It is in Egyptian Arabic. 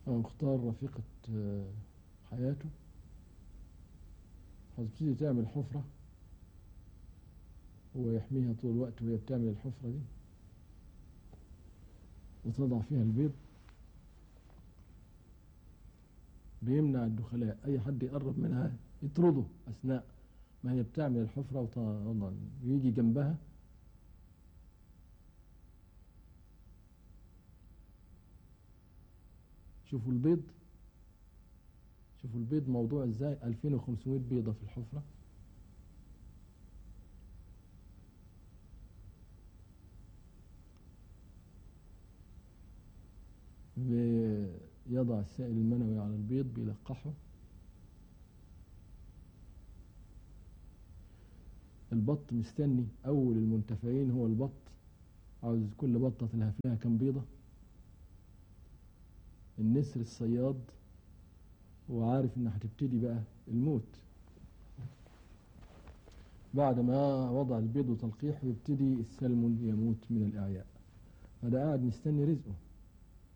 أو اختار رفيقة آه، حياته هتبتدي تعمل حفرة هو يحميها طول الوقت وهي بتعمل الحفرة دي وتضع فيها البيض بيمنع الدخلاء أي حد يقرب منها يطرده أثناء ما هي بتعمل الحفرة وتضع ويجي جنبها شوفوا البيض شوفوا البيض موضوع ازاي 2500 بيضة في الحفرة بيضع السائل المنوي على البيض بيلقحه البط مستني أول المنتفعين هو البط عاوز كل بطة لها فيها كم بيضة النسر الصياد وعارف إن هتبتدي بقى الموت بعد ما وضع البيض وتلقيحه يبتدي السلمون يموت من الإعياء فده قاعد مستني رزقه